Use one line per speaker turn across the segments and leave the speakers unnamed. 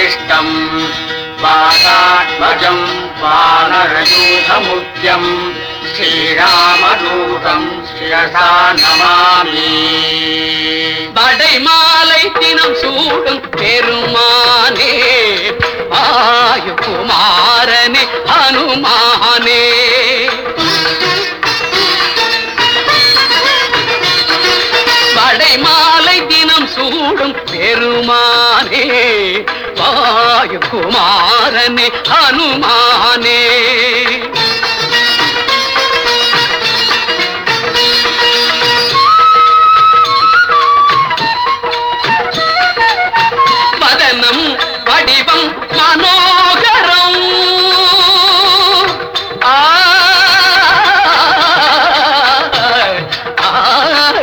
वसिष्ठम् वातात्मजम् वानरयूथमुख्यम् श्रीरामदूतम् शिरसा नमामि
படை மாலை தினம் சூடும் பெருமானே ஆயு குமாரனே ஹனுமானே படை மாலை தினம் சூடும் பெருமானே வாயு குமாரனே ஹனுமானே வதனம் வடிவம் மனோகரம் ஆ, ஆ,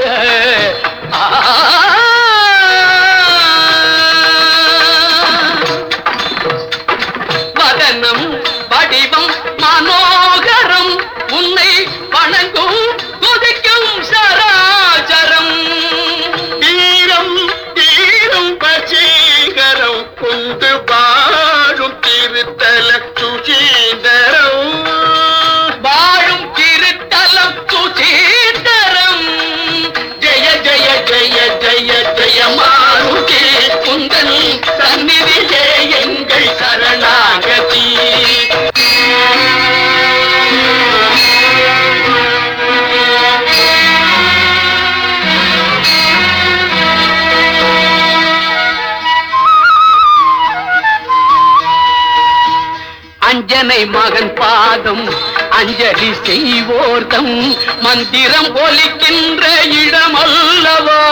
ஆ. வதனம் வடிவம் மனோகரம் உன்னை வணங்கும் துதிக்கும் சராச்சரம்
தீரம் தீரும் வசீகரம் கொண்டு வாழும் திருத்தல சுசீந்தரம்
வாழும் திருத்தலம் சுசீதரம் ஜெய ஜெய ஜெய ஜெய ஜெய மாருதி குந்தன் சந்நிதியே எங்கள் சரணாகதி அஞ்சனை மகன் பாதம் அஞ்சலி செய்வோர்தம் மந்திரம் ஒலிக்கின்ற இடமல்லவா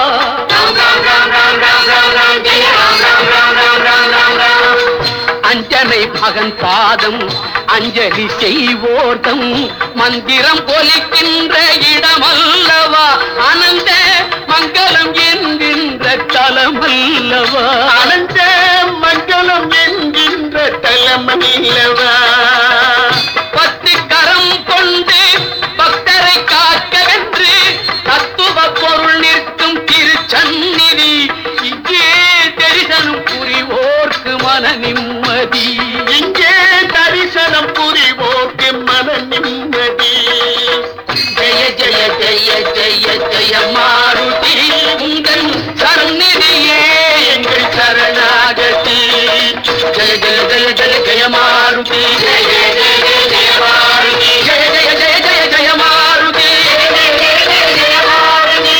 அஞ்சனை மகன் பாதம் அஞ்சலி செய்வோர்தம் மந்திரம் ஒலிக்கின்ற இடமல்லவா அனந்த மங்களம் என்கின்ற தலமல்லவா
அனந்த மங்களம் என்கின்ற தலமல்லவா
பத்து கரம் கொண்டு பக்தரை காக்க வென்று தத்துவ பொருள் நிற்கும் திருச்சந்நிதி இங்கே தரிசனம் புரிவோர்க்கு மன நிம்மதி
இங்கே தரிசனம் புரிவோர்க்கு மன நிம்மதி
ஜெய ஜெய ஜெய ஜெய ஜெய மாருதி உங்கள் சந்நிதியே எங்கள் சரணாகதி ஜெய ஜெய ஜெய ஜெய ஜெய மாருதி ஜெய ஜெய ஜெய ஜெய ஜெய மாருதி ஜெய ஜெய ஜெய ஜெய ஜெய மாருதி ஜெய ஜெய ஜெய ஜெய ஜெய மாருதி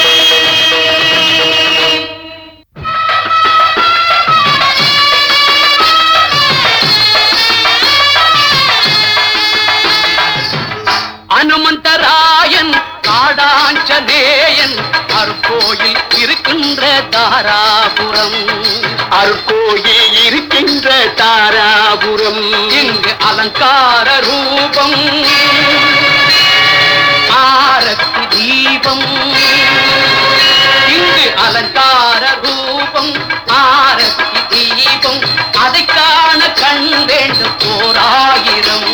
அனுமந்தராயன் காடாஞ்சநேயன் அருக்கோயில் இருக்கின்ற தாராபுரம்
அருக்கோயில் இருக்கின்ற தாராபுரம்
இங்கு அலங்கார ரூபம் ஆரத்தி தீபம் இங்கு அலங்கார ரூபம் ஆரத்தி தீபம் அதை காண கண் வேண்டும் ஓராயிரம்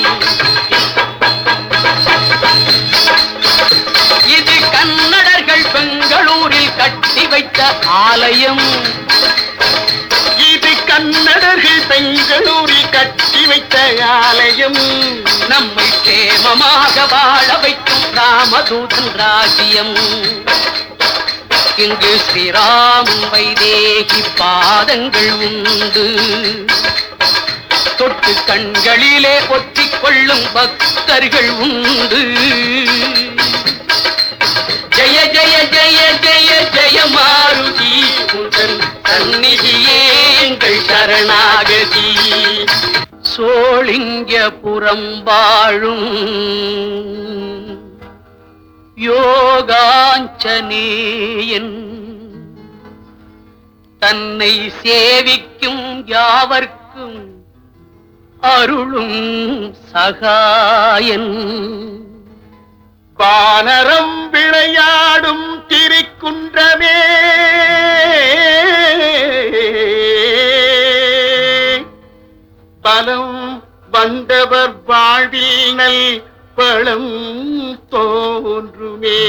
இது கன்னடர்கள் பெங்களூரில் கட்டி வைத்த ஆலயம்
இது கன்னடர்கள் பெங்களூரில் கட்டி வைத்த ஆலயம்
நம்மை சேமமாக வாழ வைக்கும் ராமதூதன் ராஜ்யம் இங்கு ஸ்ரீராமன் வைதேகி பாதங்கள் உண்டு தொட்டு கண்களிலே ஒத்திக் கொள்ளும் பக்தர்கள் உண்டு ஜெய ஜெய ஜெய ஜெய ஜெய மாருதி உங்கள் சந்நிதியே எங்கள் சரணாகதி சோழிங்கபுரம் வாழும் யோகாஞ்சனேயன் தன்னை சேவிக்கும் யாவர்க்கும் அருளும் சகாயன்
வானரம் விளையாடும் திரிக்குன்றமே பலம் வந்தவர் வாழ்வினல் பழம் தோன்றுமே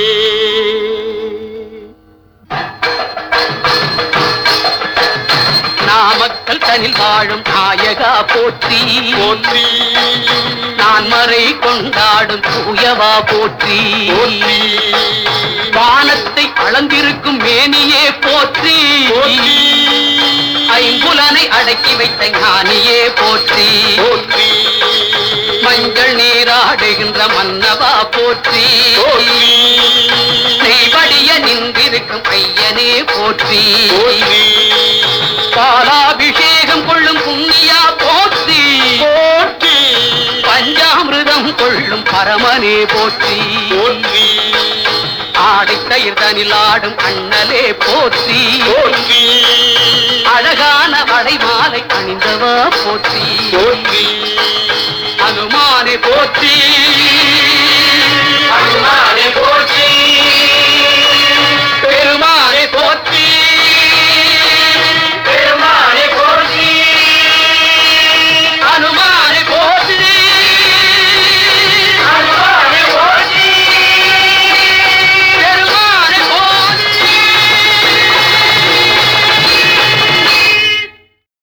நாமக் நாமக்கல் தனில் வாழும் நாயகா போற்றி
போற்றி
நான் மறை கொண்டாடும் தூயவா போற்றி
போற்றி
வானத்தை அளந்திருக்கும் மேனியே போற்றி
போற்றி
ஐம்புலனை அடக்கி வைத்த ஞானியே போற்றி
போற்றி
மஞ்சள் நீராடுகின்ற மன்னவா போற்றி
போற்றி
நெய்வடிய நின்றிருக்கும் ஐயனே போற்றி
போற்றி
பாலாபிஷேகம் கொள்ளும் புண்ணியா போற்றி
போற்றி
பஞ்சாமிருதம் கொள்ளும் பரமனே போற்றி
போற்றி
ஆடைத்தயிர் தனில் ஆடும் அண்ணலே போற்றி
போற்றி
அழகான வடை மாலை அணிந்தவா போற்றி
போற்றி